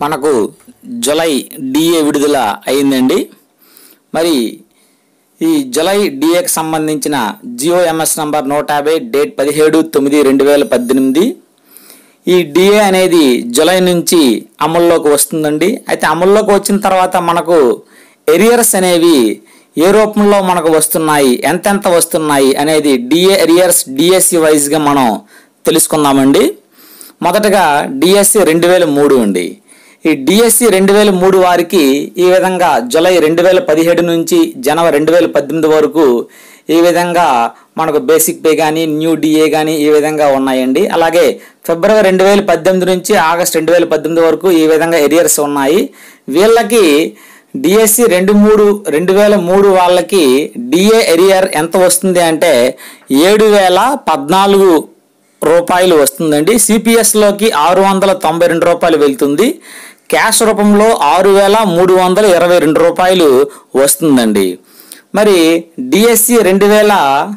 మనకు July DA విడుదల అయిందండి మరి ఈ జులై డిఏకి సంబంధించిన జియో ఎంఎస్ నంబర్ నూట యాభై డేట్ పదిహేడు తొమ్మిది రెండు వేల పద్దెనిమిది ఈ డిఏ అనేది జులై నుంచి అమల్లోకి వస్తుందండి అయితే అమల్లోకి వచ్చిన తర్వాత మనకు ఎరియర్స్ అనేవి ఏ రూపంలో మనకు వస్తున్నాయి ఎంతెంత వస్తున్నాయి అనేది డిఏ ఎరియర్స్ డిఎస్సి వైజ్గా మనం తెలుసుకుందామండి మొదటగా డిఎస్సి రెండు వేల మూడు అండి ఈ డిఎస్సి రెండు వేల మూడు వారికి ఈ విధంగా జూలై రెండు వేల పదిహేడు నుంచి జనవరి రెండు వేల పద్దెనిమిది వరకు ఈ విధంగా మనకు బేసిక్ పే కానీ న్యూ డిఏ కానీ ఈ విధంగా ఉన్నాయండి అలాగే ఫిబ్రవరి రెండు వేల పద్దెనిమిది నుంచి ఆగస్ట్ రెండు వేల పద్దెనిమిది వరకు ఈ విధంగా ఎరియర్స్ ఉన్నాయి వీళ్ళకి డిఎస్సి రెండు మూడు రెండు వేల మూడు వాళ్ళకి డిఏ ఎరియర్ ఎంత వస్తుంది అంటే ఏడు వేల పద్నాలుగు రూపాయలు వస్తుందండి సిపిఎస్లోకి ఆరు వందల తొంభై రెండు రూపాయలు వెళ్తుంది క్యాష్ రూపంలో ఆరు వేల మూడు వందల ఇరవై రెండు రూపాయలు వస్తుందండి మరి డిఎస్సి రెండు వేల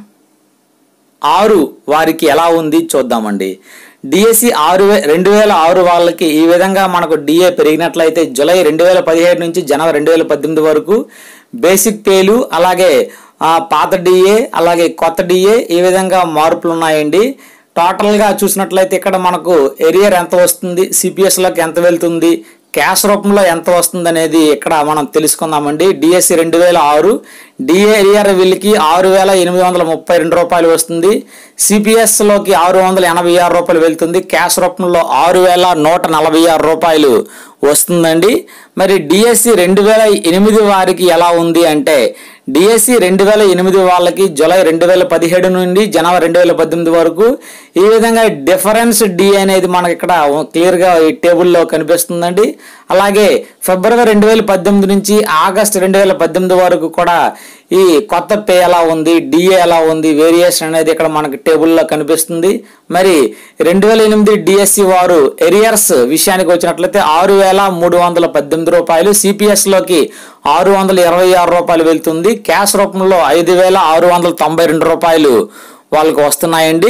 ఆరు వారికి ఎలా ఉంది చూద్దామండి డిఎస్సి ఆరు వే రెండు వేల ఆరు వాళ్ళకి ఈ విధంగా మనకు డిఏ పెరిగినట్లయితే జూలై రెండు వేల పదిహేడు నుంచి జనవరి రెండు వేల పద్దెనిమిది వరకు బేసిక్ పేలు అలాగే ఆ, పాత డిఏ అలాగే కొత్త డిఏ ఈ విధంగా మార్పులు ఉన్నాయండి టోటల్గా చూసినట్లయితే ఇక్కడ మనకు ఎరియర్ ఎంత వస్తుంది సిపిఎస్లోకి ఎంత వెళ్తుంది క్యాష్ రూపంలో ఎంత వస్తుంది అనేది ఇక్కడ మనం తెలుసుకుందామండి డిఎస్సి రెండు వేల ఆరు డిఏ ఎరియర్ వీళ్ళకి ఆరు వేల ఎనిమిది వందల ముప్పై రెండు రూపాయలు వస్తుంది సిపిఎస్లోకి ఆరు వందల ఎనభై ఆరు రూపాయలు వెళ్తుంది క్యాష్ రూపంలో ఆరు వేల నూట నలభై ఆరు రూపాయలు వస్తుందండి మరి డిఎస్సి రెండు వేల ఎనిమిది వారికి ఎలా ఉంది అంటే డిఎస్సి రెండు వేల ఎనిమిది వాళ్ళకి జూలై రెండు వేల పదిహేడు నుండి జనవరి రెండు వేల పద్దెనిమిది వరకు ఈ విధంగా డిఫరెన్స్ డి అనేది మనకి ఇక్కడ క్లియర్గా ఈ టేబుల్లో కనిపిస్తుందండి అలాగే ఫిబ్రవరి రెండు వేల పద్దెనిమిది నుంచి ఆగస్ట్ రెండు వేల పద్దెనిమిది వరకు కూడా ఈ కొత్త పే ఎలా ఉంది డిఏ ఎలా ఉంది వేరియేషన్ అనేది ఇక్కడ మనకి టేబుల్లో కనిపిస్తుంది మరి రెండు వేల ఎనిమిది డిఎస్సి వారు ఎరియర్స్ విషయానికి వచ్చినట్లయితే ఆరు వేల మూడు వందల పద్దెనిమిది రూపాయలు సిపిఎస్లోకి ఆరు వందల ఇరవై ఆరు రూపాయలు వెళ్తుంది క్యాష్ రూపంలో ఐదు వేల ఆరు వందల తొంభై రెండు రూపాయలు వాళ్ళకి వస్తున్నాయండి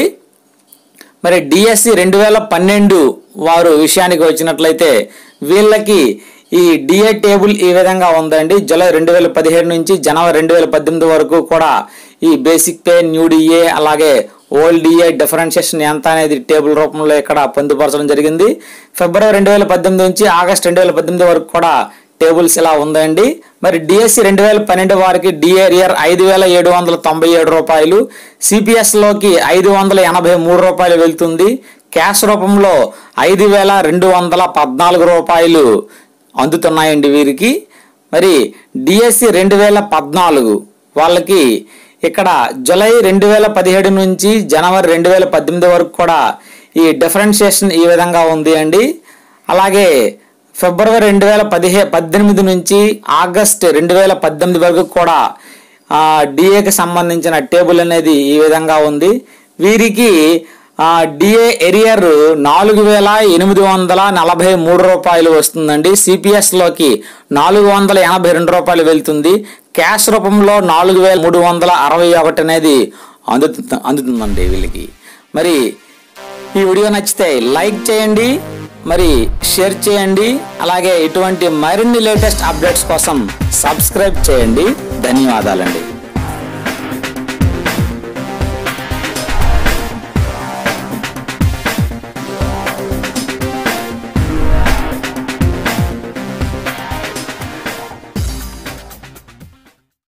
మరి డిఎస్సి రెండు వేల పన్నెండు వారు విషయానికి వచ్చినట్లయితే వీళ్ళకి ఈ డిఏ టేబుల్ ఈ విధంగా ఉందండి జూలై రెండు వేల పదిహేడు నుంచి జనవరి రెండు వేల పద్దెనిమిది వరకు కూడా ఈ బేసిక్ పే న్యూ డిఏ అలాగే ఓల్డ్ డిఏ డిఫరెన్షియేషన్ ఎంత అనేది టేబుల్ రూపంలో ఇక్కడ పొందుపరచడం జరిగింది ఫిబ్రవరి రెండు వేల పద్దెనిమిది నుంచి ఆగస్ట్ రెండు వేల పద్దెనిమిది వరకు కూడా టేబుల్స్ ఇలా ఉందండి మరి డిఎస్సి రెండు వేల పన్నెండు వారికి డిఏరియర్ ఐదు వేల ఏడు వందల తొంభై ఏడు రూపాయలు సిపిఎస్లోకి ఐదు వందల ఎనభై మూడు రూపాయలు వెళ్తుంది క్యాష్ రూపంలో ఐదు వేల రెండు వందల పద్నాలుగు రూపాయలు అందుతున్నాయండి వీరికి మరి డిఎస్సి రెండు వేల పద్నాలుగు వాళ్ళకి ఇక్కడ జూలై రెండు వేల పదిహేడు నుంచి జనవరి రెండు వేల పద్దెనిమిది వరకు కూడా ఈ డిఫరెన్షియేషన్ ఈ విధంగా ఉంది అండి అలాగే ఫిబ్రవరి రెండు వేల పదిహే పద్దెనిమిది నుంచి ఆగస్ట్ రెండు వేల పద్దెనిమిది వరకు కూడా డిఏకి సంబంధించిన టేబుల్ అనేది ఈ విధంగా ఉంది వీరికి డిఏ ఎరియర్ నాలుగు వేల ఎనిమిది వందల నలభై మూడు రూపాయలు వస్తుందండి సిపిఎస్లోకి నాలుగు వందల ఎనభై రెండు రూపాయలు వెళ్తుంది క్యాష్ రూపంలో నాలుగు వేల మూడు వందల అరవై ఒకటి అనేది అందుతు అందుతుందండి వీళ్ళకి మరి ఈ వీడియో నచ్చితే లైక్ చేయండి మరి షేర్ చేయండి అలాగే ఇటువంటి మరిన్ని లేటెస్ట్ అప్డేట్స్ కోసం సబ్స్క్రైబ్ చేయండి ధన్యవాదాలండి